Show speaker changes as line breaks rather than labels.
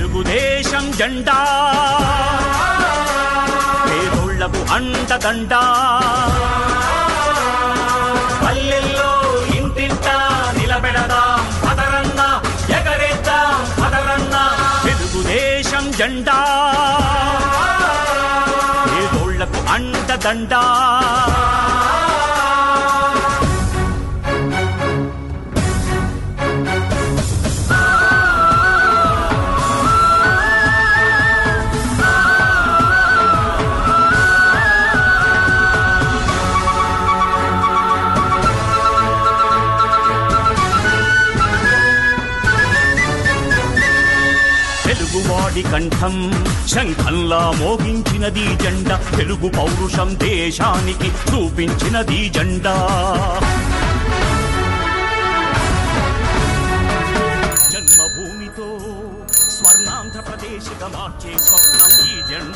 తెలుగుదేశం జెండా పేదోళ్లకు అండదండ పల్లెల్లో ఇంటింట నిలబెడదాం పదరన్న ఎగరేద్దాం పదరన్న తెలుగుదేశం జెండా పేదోళ్లకు అండదండ తెలుగువాడి కంఠం శంఖంలా మోగించినది జెండా తెలుగు పౌరుషం దేశానికి చూపించినది జెండా జన్మభూమితో స్వర్ణాంధ్రప్రదేశ్గా మార్చే స్వప్నం ఈ జెండా